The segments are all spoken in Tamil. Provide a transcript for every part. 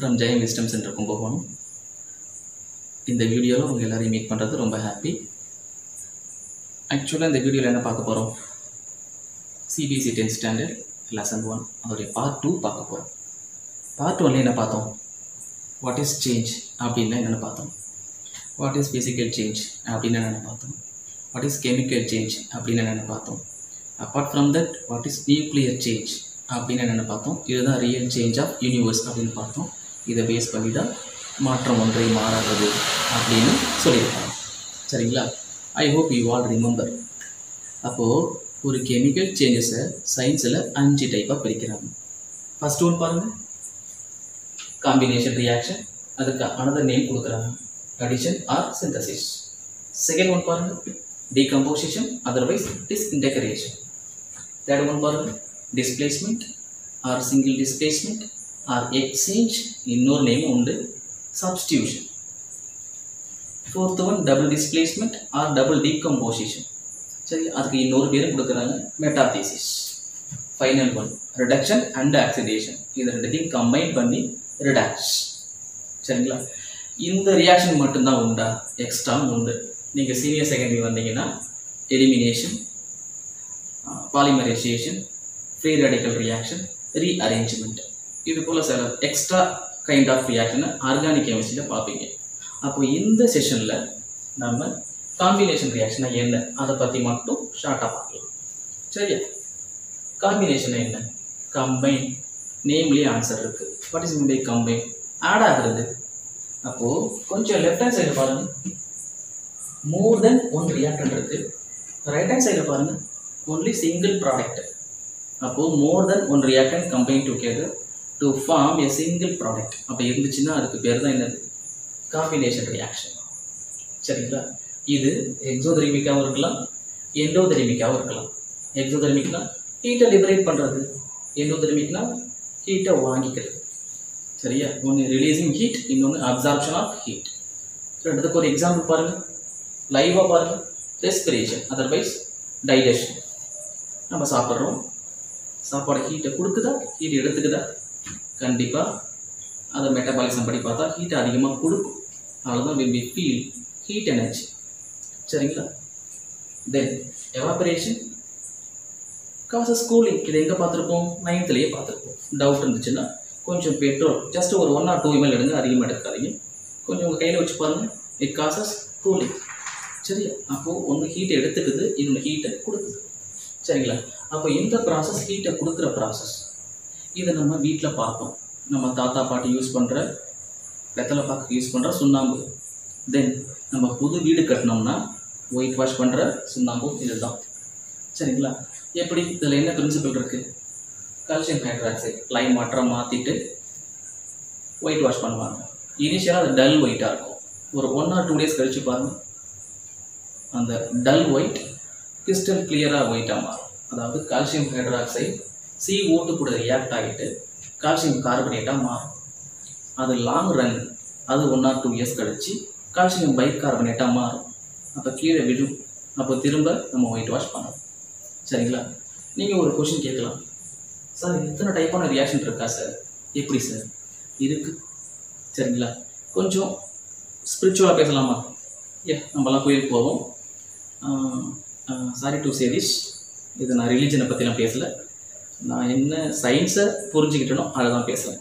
from Jayam wisdom centre Kumbakonam இந்த வீடியோவில் உங்கள் எல்லாரையும் மீட் பண்ணுறது ரொம்ப ஹாப்பி ஆக்சுவலாக இந்த வீடியோவில் என்ன பார்க்க போகிறோம் CBSE tenth standard lesson one அதோடைய பார்ட் டூ பார்க்க போகிறோம் பார்ட் ஒன்ல என்ன பார்த்தோம் வாட் இஸ் சேஞ்ச் அப்படின்னா என்னென்னு பார்த்தோம் வாட் இஸ் ஃபிசிக்கல் சேஞ்ச் அப்படின்னு என்னென்னு பார்த்தோம் வாட் இஸ் கெமிக்கல் சேஞ்ச் அப்படின்னு என்னென்னு பார்த்தோம் apart from that what is nuclear change அப்படின்னு என்னென்னு பார்த்தோம் இதுதான் ரியல் சேஞ்ச் ஆஃப் யூனிவர்ஸ் அப்படின்னு பார்த்தோம் இதை பேஸ் பண்ணி தான் மாற்றம் ஒன்றை மாறாதது அப்படின்னு சொல்லியிருக்காங்க சரிங்களா I hope you all remember அப்போது ஒரு கெமிக்கல் சேஞ்சஸை சயின்ஸில் அஞ்சு டைப்பாக பிரிக்கிறாங்க ஃபர்ஸ்ட் ஒன் பாருங்கள் காம்பினேஷன் ரியாக்ஷன் அதுக்கு அனதர் நேம் கொடுக்குறாங்க addition or synthesis second one பாருங்கள் decomposition otherwise disintegration third one பாருங்கள் displacement or single displacement or exchange இன்னொரு நேம் உண்டு substitution fourth one double displacement or double decomposition சரி அதுக்கு இன்னொரு பேரும் கொடுக்குறாங்க metathesis final one reduction and oxidation இது ரெண்டுத்தையும் கம்பைன் பண்ணி ரிடாக்ஸ் சரிங்களா இந்த ரியாக்ஷன் மட்டும்தான் உண்டா எக்ஸ்ட்ராவும் உண்டு நீங்கள் சீனியர் செகண்டரி வந்தீங்கன்னா elimination polymerisation free radical reaction rearrangement இது போல் சில எக்ஸ்ட்ரா கைண்ட் ஆஃப் ரியாக்ஷனை ஆர்கானிக் கெமிஸ்ட்ரியில் பார்ப்பீங்க அப்போ இந்த செஷனில் நம்ம காம்பினேஷன் ரியாக்ஷனை என்ன அதை பற்றி மட்டும் ஷார்ட்டாக பார்க்கலாம் சரியா காம்பினேஷன் என்ன கம்பைன் நேம்லேயே ஆன்சர் இருக்குது what is by combine add ஆகுறது அப்போது கொஞ்சம் லெஃப்ட் ஹேண்ட் சைடில் பாருங்கள் மோர் தென் ஒன் ரியாக்டன் இருக்குது ரைட் ஹேண்ட் சைடில் பாருங்கள் ஒன்லி சிங்கிள் ப்ராடக்ட் அப்போது more than one reactant combine together to form a single product அப்போ இருந்துச்சுன்னா அதுக்கு பேர் தான் என்னது காம்பினேஷன் ரியாக்ஷன் சரிங்களா இது எக்ஸோதெரிமிக்காகவும் இருக்கலாம் எண்டோதெரிமிக்காகவும் இருக்கலாம் எக்ஸோதெரிமிக்னா ஹீட்டை லிபரேட் பண்ணுறது எண்டோதெரிமிக்னா ஹீட்டை வாங்கிக்கிறது சரியா ஒன்று ரிலீசிங் ஹீட் இன்னொன்று அப்சார்ப்ஷன் ஆஃப் ஹீட் ரெண்டுத்துக்கு ஒரு எக்ஸாம்பிள் பாருங்கள் லைவாக பாருங்கள் ரெஸ்பிரேஷன் அதர்வைஸ் டைஜஷன் நம்ம சாப்பிட்றோம் சாப்பாடு ஹீட்டை கொடுக்குதா ஹீட் எடுத்துக்குதா கண்டிப்பாக அதை மெட்டபாலிசம் படி பார்த்தா ஹீட் அதிகமாக கொடுக்கும் அவ்வளோதான் will be feel heat energy சரிங்களா தென் எவாபரேஷன் காசஸ் கூலிங் இதை எங்கே பார்த்துருப்போம் நைன்த்துலேயே பார்த்துருப்போம் டவுட் இருந்துச்சுன்னா கொஞ்சம் பெட்ரோல் ஜஸ்ட் ஒரு ஒன் ஆர் டூ எம்எல் எடுங்க அதிகமாக எடுக்காதீங்க கொஞ்சம் உங்கள் கையில் வச்சு பாருங்கள் இட் காசஸ் கூலிங் சரியா அப்போது ஒன்று ஹீட்டை எடுத்துக்குது இன்னொன்று ஹீட்டை கொடுக்குது சரிங்களா அப்போ இந்த ப்ராசஸ் ஹீட்டை கொடுக்குற ப்ராசஸ் இதை நம்ம வீட்டில் பார்ப்போம் நம்ம தாத்தா பாட்டி யூஸ் பண்ணுற வெத்தலை பாக்கு யூஸ் பண்ணுற சுண்ணாம்பு தென் நம்ம புது வீடு கட்டினோம்னா ஒயிட் வாஷ் பண்ணுற சுண்ணாம்பும் இதுதான் சரிங்களா எப்படி இதில் என்ன பிரின்சிபல் இருக்குது கால்சியம் ஹைட்ராக்சைடு லைம் வாட்டரை மாற்றிட்டு ஒயிட் வாஷ் பண்ணுவாங்க இனிஷியலாக அது டல் ஒயிட்டாக இருக்கும் ஒரு ஒன் ஆர் டூ டேஸ் கழித்து பாருங்கள் அந்த டல் ஒயிட் கிறிஸ்டல் கிளியராக ஒயிட்டாக மாறும் அதாவது கால்சியம் ஹைட்ராக்சைடு சி ஓட்டு கூட ரியாக்ட் ஆகிட்டு கால்சியம் கார்பனேட்டாக மாறும் அது லாங் ரன் அது ஒன் ஆர் டூ இயர்ஸ் கழிச்சு கால்சியம் பைக் கார்பனேட்டாக மாறும் அப்போ கீழே விழும் அப்போ திரும்ப நம்ம ஒயிட் வாஷ் பண்ணணும் சரிங்களா நீங்கள் ஒரு கொஷின் கேட்கலாம் சார் இத்தனை டைப்பான ரியாக்ஷன் இருக்கா சார் எப்படி சார் இருக்குது சரிங்களா கொஞ்சம் ஸ்பிரிச்சுவலாக பேசலாமா ஏ நம்மலாம் கோயிலுக்கு போவோம் சாரி டு சே திஸ் இது நான் ரிலீஜனை பற்றிலாம் பேசலை நான் என்ன சயின்ஸை புரிஞ்சுக்கிட்டனோ அதை தான் பேசுகிறேன்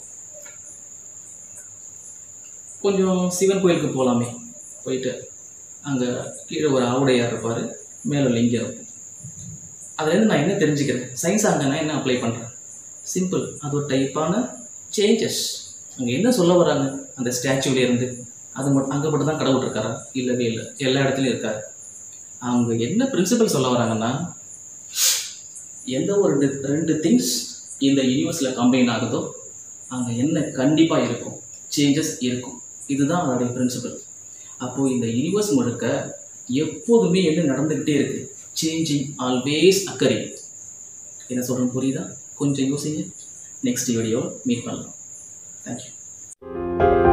கொஞ்சம் சிவன் கோயிலுக்கு போகலாமே போயிட்டு அங்கே கீழே ஒரு ஆவுடையார் இருப்பார் மேலே லிங்கம் இருக்கும் அதுலேருந்து நான் என்ன தெரிஞ்சுக்கிறேன் சயின்ஸ் அங்கே நான் என்ன அப்ளை பண்ணுறேன் சிம்பிள் அது ஒரு டைப்பான சேஞ்சஸ் அங்கே என்ன சொல்ல வராங்க அந்த ஸ்டாச்சுலேருந்து அது மட்டும் அங்கே மட்டும் தான் கடவுள் இருக்காரா இல்லவே இல்லை எல்லா இடத்துலையும் இருக்காரு அவங்க என்ன பிரின்சிபல் சொல்ல வராங்கன்னா எந்த ஒரு ரெண்டு ரெண்டு திங்ஸ் இந்த யூனிவர்ஸில் கம்பைன் ஆகுதோ அங்கே என்ன கண்டிப்பாக இருக்கும் சேஞ்சஸ் இருக்கும் இதுதான் அதோடைய பிரின்சிபல் அப்போது இந்த யூனிவர்ஸ் முழுக்க எப்போதுமே என்ன நடந்துக்கிட்டே இருக்குது சேஞ்சிங் ஆல்வேஸ் அக்கரிங் என்ன சொல்கிறேன் புரியுதா கொஞ்சம் யோசிங்க நெக்ஸ்ட் வீடியோ மீட் பண்ணலாம் தேங்க்யூ